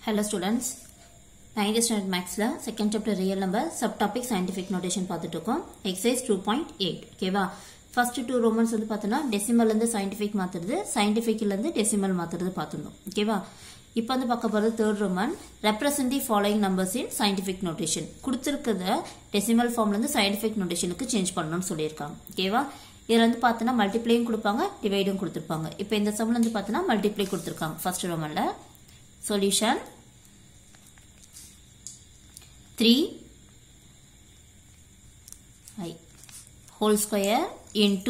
Hello students ninth standard மேக்ஸில் second chapter real number sub topic scientific notation பார்த்துட்டு இருக்கோம் exercise two point eight ஓகேவா first two romans வந்து பார்த்தோன்னா டெசிமல்லேருந்து scientific மாற்றுறது சயின்டிஃபிக்லேருந்து டெசிமல் மாற்றுறது பார்த்துருந்தோம் ஓகேவா இப்போ வந்து பார்க்க போகிறது third roman represent the following numbers in scientific notation கொடுத்துருக்கிறத டெசிமல் ஃபார்ம்லேருந்து சயின்டிஃபிக் நோட்டேஷனுக்கு சேஞ்ச் பண்ணணும்னு சொல்லியிருக்காங்க ஓகேவா இதில் வந்து பார்த்தோன்னா மல்டிப்ளையும் கொடுப்பாங்க டிவைடும் கொடுத்துருப்பாங்க இப்போ இந்த சம்மில் வந்து பார்த்தோன்னா மல்டிப்ளை கொடுத்துருக்காங்க ஃபர்ஸ்ட் ரோமனில் solution 3 i whole square into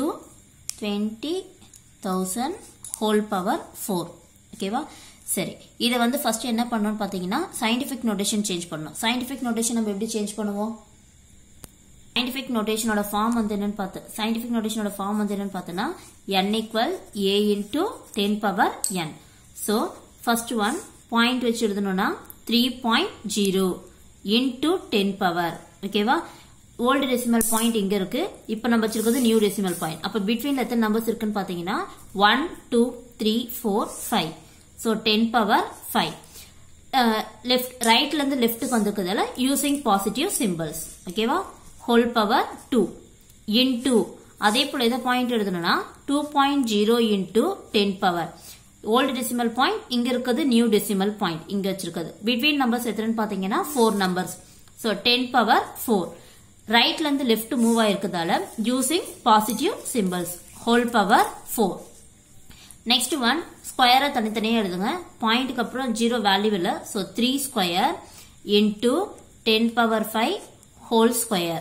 20000 whole power 4 ஓகேவா சரி இதை வந்து ஃபர்ஸ்ட் என்ன பண்ணணும்னு பார்த்தீங்கன்னா சயின்டிஃபிக் நோட்டேஷன் சேஞ்ச் பண்ணணும் சயின்டிஃபிக் நோட்டேஷன் நம்ம எப்படி சேஞ்ச் பண்ணுவோம் சயின்டிஃபிக் நோட்டேஷனோட ஃபார்ம் வந்து என்னன்னு பார்த்து சயின்டிஃபிக் நோட்டேஷனோட ஃபார்ம் வந்து என்னன்னு பார்த்தோன்னா n equal a into 10 power n so first one point வச்சு எழுதணும்னா three point zero into ten power ஓகேவா ஓல்டு டெசிமல் பாயிண்ட் இங்க இருக்கு இப்போ நம்ம வச்சிருக்கிறது நியூ டெசிமல் பாயிண்ட் அப்போ பிட்வீன்ல எத்தனை நம்பர்ஸ் இருக்குன்னு பாத்தீங்கன்னா one two three four five so ten power five left ரைட்ல இருந்து லெஃப்ட்டுக்கு வந்திருக்கிறதால யூசிங் பாசிட்டிவ் சிம்பிள்ஸ் ஓகேவா ஹோல் பவர் டூ இன்டூ அதே போல எதை பாயிண்ட் எழுதணும்னா two point zero into ten power old decimal point இங்க இருக்கிறது நியூ டெசிமல் பாயிண்ட் இங்க வச்சிருக்கிறது பிட்வீன் நம்பர்ஸ் எத்தனைன்னு பாத்தீங்கன்னா four numbers so ten power four ரைட்ல இருந்து லெஃப்ட் மூவ் ஆயிருக்கிறதால using positive symbols whole power four next one ஸ்கொயரை தனித்தனியாக எழுதுங்க பாயிண்ட்டுக்கு அப்புறம் ஜீரோ வேல்யூ இல்லை so three square into ten power five whole square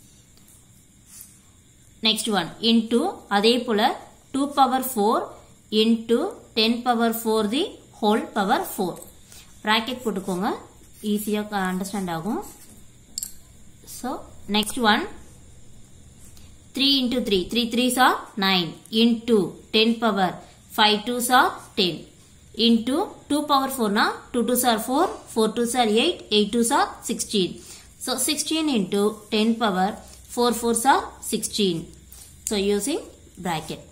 next one into அதே போல two power four into ten power four the whole power four bracket போட்டுக்கோங்க ஈஸியாக அண்டர்ஸ்டாண்ட் ஆகும் so next one three into three three threes R nine into ten power five twos are ten into two power ஃபோர்னா two twos are four four twos are eight eight twos are sixteen so sixteen into ten power four fours are sixteen so using bracket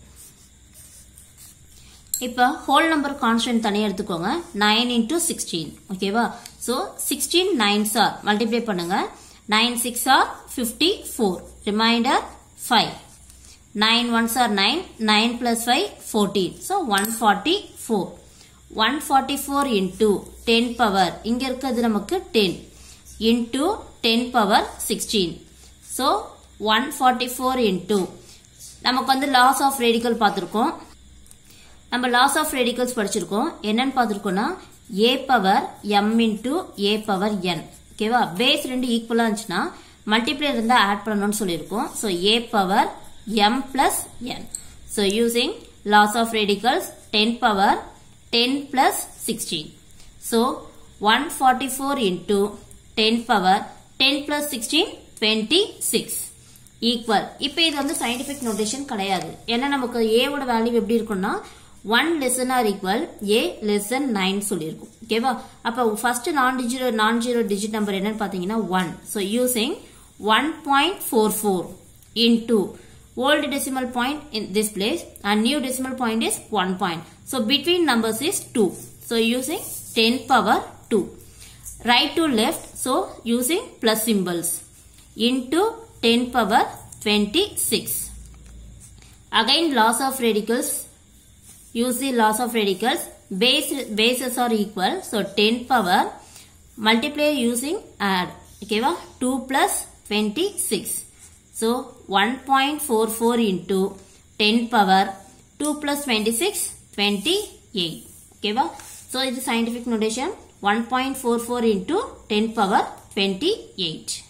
இப்போ whole number constant தனியாக எடுத்துக்கோங்க nine into sixteen ஓகேவா so sixteen nines are multiply பண்ணுங்க nine sixes are fifty four remainder five nine ones are nine nine plus five fourteen so one forty four one forty four into ten power இங்கே இருக்கிறது நமக்கு ten into ten power sixteen so one forty four into நமக்கு வந்து loss of radical பார்த்துருக்கோம் நம்ம loss of radicals படிச்சிருக்கோம் என்னன்னு பார்த்துருக்கோம்னா a power m into a power n ஓகேவா பேஸ் ரெண்டு ஈக்குவலாக இருந்துச்சுன்னா மல்டிப்ளை இருந்தால் ஆட் பண்ணணும்னு சொல்லியிருக்கோம் so a power m plus n so using laws of radicals ten power ten plus sixteen so one forty four into ten power ten plus sixteen twenty six equal இப்போ இது வந்து scientific notation கிடையாது ஏன்னா நமக்கு ஏவோட value எப்படி இருக்கும்னா one less than or equal a less than nine சொல்லியிருக்கும் ஓகேவா அப்போ ஃபர்ஸ்ட் நான் டிஜிரோ நான் ஜீரோ டிஜிட் நம்பர் என்னன்னு பார்த்தீங்கன்னா one so using one point four four into old decimal point in this place and new decimal point is 1 point. So between numbers is 2. So using 10 power 2. Right to left so using plus symbols into 10 power 26. Again loss of radicals use the loss of radicals base bases are equal so 10 power multiply using add okay 2 plus 26 so 1.44 into 10 power 2 plus 26 28 okay so it is scientific notation 1.44 into 10 power 28